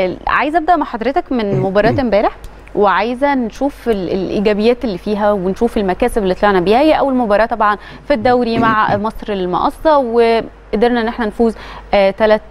عايزه ابدا مع حضرتك من مباراه امبارح وعايزه نشوف ال- الايجابيات اللي فيها ونشوف المكاسب اللي طلعنا بيها هي اول مباراه طبعا في الدوري مع مصر المقصه وقدرنا ان احنا نفوز ثلاث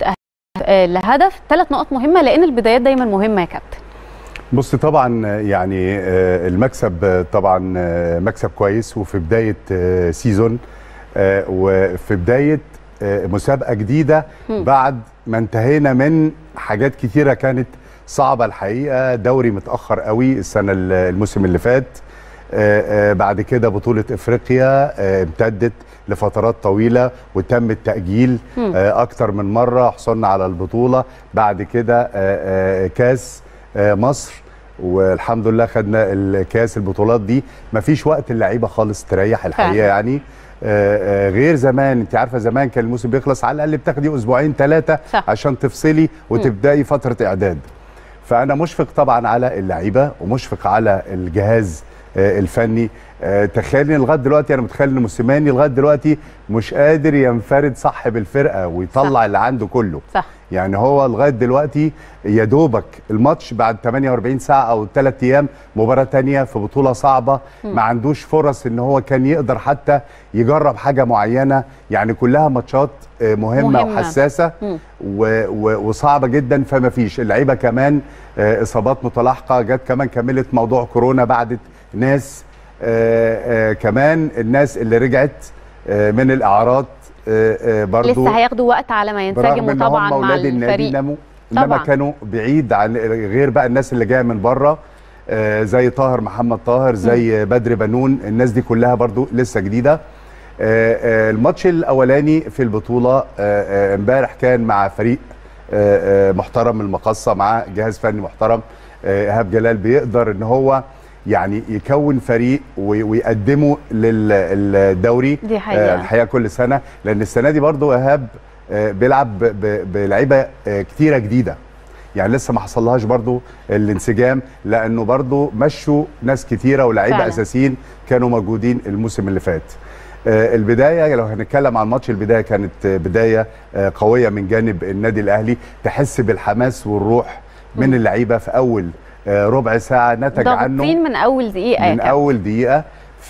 لهدف ثلاث نقط مهمه لان البدايات دايما مهمه يا كابتن بص طبعا يعني آه، المكسب آه، طبعا آه، مكسب كويس وفي بدايه آه، سيزون آه، وفي بدايه آه، مسابقه جديده مم. بعد ما انتهينا من حاجات كتيره كانت صعبه الحقيقه دوري متاخر قوي السنه ال- الموسم اللي فات آه، آه، بعد كده بطوله افريقيا آه، امتدت لفترات طويله وتم التاجيل مم. آه، اكتر من مره حصلنا على البطوله بعد كده آه، آه، كاس آه، مصر والحمد لله خدنا الكاس البطولات دي مفيش وقت اللعيبه خالص تريح الحقيقه فعلا. يعني آه، آه، غير زمان انت عارفه زمان كان الموسم بيخلص على الاقل بتاخدي اسبوعين ثلاثه صح. عشان تفصلي وتبداي فتره اعداد فانا مشفق طبعا على اللعيبه ومشفق على الجهاز آه، الفني آه، تخيلني لغايه دلوقتي انا متخيل ان موسيماني لغايه دلوقتي مش قادر ينفرد صح بالفرقه ويطلع صح. اللي عنده كله صح يعني هو لغايه دلوقتي يا دوبك الماتش بعد 48 ساعه او 3 ايام مباراه تانية في بطوله صعبه ما عندوش فرص ان هو كان يقدر حتى يجرب حاجه معينه يعني كلها ماتشات آه، مهمه, مهمة. مهمة. وحساسه مم. و و وصعبه جدا فما فيش اللعيبه كمان آه، اصابات متلاحقه جت كمان كملت موضوع كورونا بعدت ناس آه، آه، كمان الناس اللي رجعت آه، من الاعراض آه، آه، برضو لسه هياخدوا وقت على ما برغم ينسجموا ان طبعا هم مع اولاد النادي الفريق ناموا انما طبعاً. كانوا بعيد عن غير بقى الناس اللي جايه من بره آه، زي طاهر محمد طاهر زي بدر بنون الناس دي كلها برضو لسه جديده آه، آه، الماتش الاولاني في البطوله آه، آه، امبارح كان مع فريق آه، آه، محترم المقصه مع جهاز فني محترم آه، ايهاب جلال بيقدر ان هو يعني يكون فريق وي- ويقدمه للدوري دي حقيقة. الحقيقه كل سنه لان السنه دي برضو ايهاب آه، بيلعب ب- ب- بلعيبه آه، كتيره جديده يعني لسه ما حصلهاش برضو الانسجام لانه برضو مشوا ناس كتيره ولاعيبه فعلا. اساسيين كانوا موجودين الموسم اللي فات آه، البدايه لو هنتكلم عن الماتش البدايه كانت آه، بدايه آه، قويه من جانب النادي الاهلي تحس بالحماس والروح من اللعيبه في اول آه، ربع ساعه نتج عنه ضاغطين من اول دقيقه يا من كابتن. اول دقيقه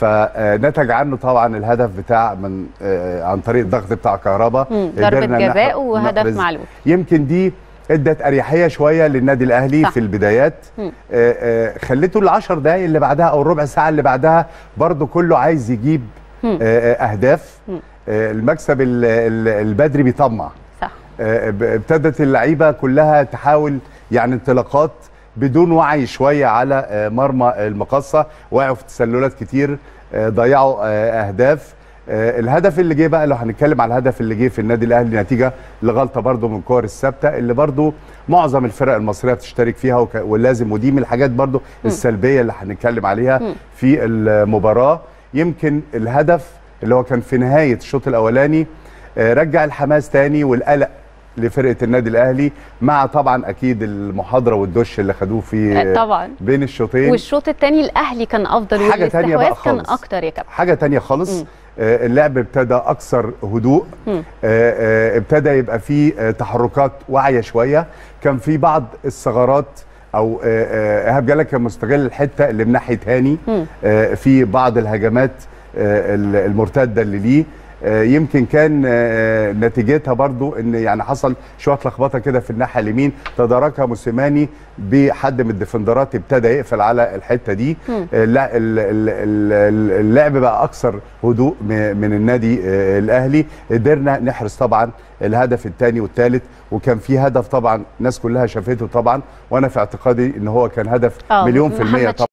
فنتج عنه طبعا الهدف بتاع من آه، عن طريق الضغط بتاع كهربا مم، ضربه قدرنا جزاء نح- وهدف نحرز. معلول يمكن دي ادت اريحيه شويه للنادي الاهلي صح. في البدايات مم. آه، آه، خليته العشر دقايق اللي بعدها او الربع ساعه اللي بعدها برضو كله عايز يجيب مم. آه، آه، اهداف مم. آه، المكسب ال- ال- البدري بيطمع صح آه، ب- ابتدت اللعيبه كلها تحاول يعني انطلاقات بدون وعي شويه على آه، مرمى المقصه وقعوا في تسللات كتير آه، ضيعوا آه، اهداف آه، الهدف اللي جه بقى لو هنتكلم على الهدف اللي جه في النادي الاهلي نتيجه لغلطه برده من كور الثابته اللي برده معظم الفرق المصريه بتشترك فيها وك- ولازم ودي من الحاجات برده السلبيه اللي هنتكلم عليها مم. في المباراه يمكن الهدف اللي هو كان في نهايه الشوط الاولاني آه، رجع الحماس تاني والقلق لفرقه النادي الاهلي مع طبعا اكيد المحاضره والدش اللي خدوه في آه، طبعا بين الشوطين والشوط الثاني الاهلي كان افضل حاجة تانية بقى والاستحواذ كان خالص. اكتر يا كابتن حاجه تانية خالص مم. آه، اللعب ابتدى اكثر هدوء مم. آه، آه، ابتدى يبقى فيه آه، تحركات واعيه شويه كان في بعض الثغرات او آه، آه، ايهاب جلال كان مستغل الحته اللي من ناحيه هاني مم. آه، في بعض الهجمات آه، المرتده اللي ليه آه، يمكن كان آه، نتيجتها برضو ان يعني حصل شويه لخبطه كده في الناحيه اليمين تداركها موسيماني بحد من الديفندرات ابتدى يقفل على الحته دي مم. آه، لا ال- ال- ال- اللعب بقى اكثر هدوء م- من النادي آه، الاهلي قدرنا نحرز طبعا الهدف الثاني والثالث وكان في هدف طبعا الناس كلها شافته طبعا وانا في اعتقادي ان هو كان هدف آه، مليون في الميه محمد طبعا